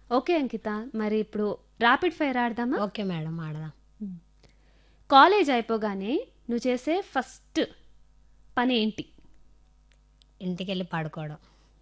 Okay Ankita మరి ఇప్పుడు rapid fire ఆడదామా ఓకే మేడం ఆడదాం కాలేజ్ అయిపోగానే నువ్వు చేసే ఫస్ట్ పని ఏంటి ఇంటికి వెళ్ళి పడుకోవడం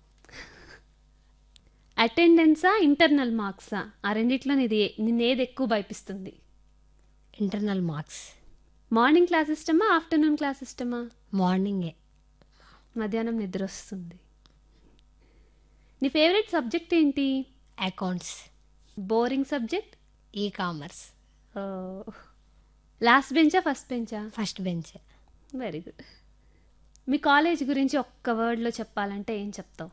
అటెండెన్సా ఇంటర్నల్ మార్క్సా ఆ రెండిట్లో నీది నిన్ను ఏది ఎక్కువ భయపిస్తుంది ఇంటర్నల్ మార్క్స్ మార్నింగ్ క్లాస్ ఇష్టమా ఆఫ్టర్నూన్ క్లాస్ ఇష్టమా మార్నింగే మధ్యాహ్నం నిద్ర వస్తుంది నీ ఫేవరెట్ సబ్జెక్ట్ ఏంటి అకౌంట్స్ బోరింగ్ సబ్జెక్ట్ ఈ కామర్స్ లాస్ట్ బెంచా ఫస్ట్ బెంచా ఫస్ట్ బెంచ్ వెరీ గుడ్ మీ కాలేజ్ గురించి ఒక్క వర్డ్లో చెప్పాలంటే ఏం చెప్తావు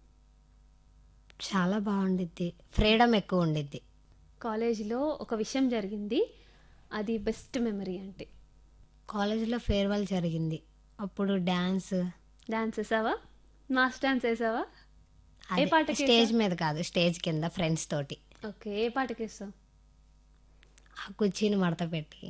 చాలా బాగుండిద్ది ఫ్రీడమ్ ఎక్కువ ఉండిద్ది కాలేజీలో ఒక విషయం జరిగింది అది బెస్ట్ మెమరీ అంటే కాలేజీలో ఫేర్వెల్ జరిగింది అప్పుడు డ్యాన్స్ డాన్స్ వేసావా మాస్ డాన్స్ వేసావా ఏ పాటకి స్టేజ్ మీద కాదు స్టేజ్ కింద ఫ్రెండ్స్ తోటి ఓకే ఏ పాటకి వేస్తావు ఆ కుర్చీని మడత పెట్టి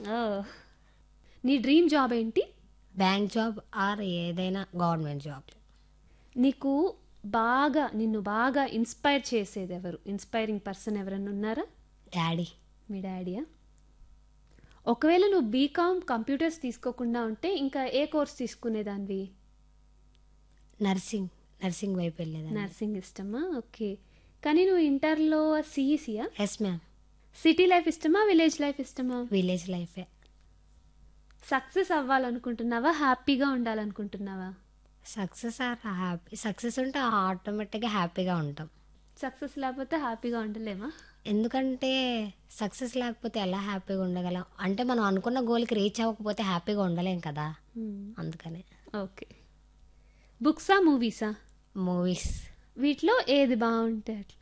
నీ డ్రీమ్ జాబ్ ఏంటి బ్యాంక్ జాబ్ ఆర్ ఏదైనా గవర్నమెంట్ జాబ్ నీకు బాగా నిన్ను బాగా ఇన్స్పైర్ చేసేది ఎవరు ఇన్స్పైరింగ్ పర్సన్ ఎవరైనా ఉన్నారా డాడీ మీ డాడీయా ఒకవేళ నువ్వు బీకామ్ కంప్యూటర్స్ తీసుకోకుండా ఉంటే ఇంకా ఏ కోర్స్ తీసుకునేదానివి నర్సింగ్ నర్సింగ్ వైపు వెళ్ళేదాన్ని నర్సింగ్ ఇష్టమా ఓకే కానీ నువ్వు ఇంటర్లో సిఈసియా ఎస్ మ్యామ్ సిటీ లైఫ్ ఇష్టమా విలేజ్ లైఫ్ ఇష్టమా విలేజ్ లైఫే సక్సెస్ అవ్వాలనుకుంటున్నావా హ్యాపీగా ఉండాలనుకుంటున్నావా సక్సెస్ ఆర్ హ్యాపీ సక్సెస్ ఉంటే ఆటోమేటిక్గా హ్యాపీగా ఉంటాం సక్సెస్ లేకపోతే హ్యాపీగా ఉండలేమా ఎందుకంటే సక్సెస్ లేకపోతే ఎలా హ్యాపీగా ఉండగలం అంటే మనం అనుకున్న గోల్కి రీచ్ అవ్వకపోతే హ్యాపీగా ఉండలేం కదా అందుకనే ఓకే బుక్సా మూవీసా మూవీస్ వీటిలో ఏది బాగుంటాయి అట్లా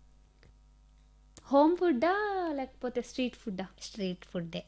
హోమ్ ఫుడ్డా లేకపోతే స్ట్రీట్ ఫుడ్డా స్ట్రీట్ ఫుడ్డే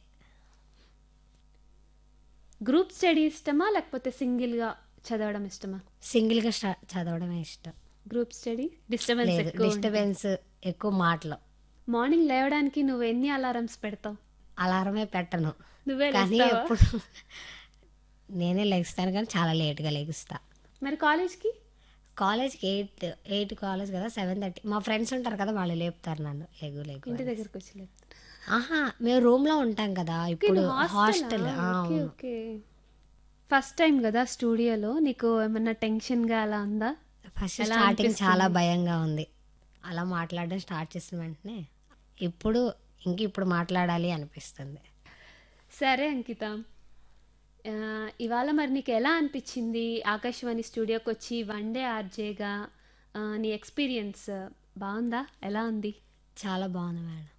గ్రూప్ స్టడీ ఇష్టమా లేకపోతే సింగిల్గా చదవడం ఇష్టమా సింగిల్గా స్టా చదవడమే ఇష్టం గ్రూప్ స్టడీ డిస్టర్బెన్స్ లేదు ఎక్కువ ఉంటుంది. డిస్టర్బెన్స్ ఎక్కువ మాటలు మార్నింగ్ లేవడానికి నువ్వు ఎన్ని అలారమ్స్ పెడతావు అలారమే పెట్టను నువ్వే కానీ లేస్తావా? ఎప్పుడు నేనే లెగుస్తాను కానీ చాలా లేట్గా లెగుస్తా మరి కాలేజ్కి కాలేజ్కి ఎయిట్ ఎయిట్ కాలేజ్ కదా సెవెన్ థర్టీ మా ఫ్రెండ్స్ ఉంటారు కదా వాళ్ళు లేపుతారు నన్ను లేగు లేగు ఇంటి అని. దగ్గరకు వచ్చి లేపుతారు. ఆహా మేము రూమ్ లో ఉంటాం కదా ఓకే, ఇప్పుడు నువ్వు హాస్టల్ హాస్టలా? ఓకే ఓకే ఫస్ట్ టైం కదా స్టూడియోలో నీకు ఏమన్నా టెన్షన్గా అలా ఉందా ఫస్ట్ ఎలా స్టార్టింగ్ అనిపిస్తుంది? చాలా భయంగా ఉంది అలా మాట్లాడడం స్టార్ట్ చేసిన వెంటనే ఇప్పుడు ఇంక ఇప్పుడు మాట్లాడాలి అనిపిస్తుంది సరే అంకిత ఆ, ఇవాళ మరి నీకు ఎలా అనిపించింది ఆకాశవాణి స్టూడియోకి వచ్చి వన్ డే ఆర్జేగా నీ ఎక్స్పీరియన్స్ బాగుందా ఎలా ఉంది చాలా బాగుంది మేడం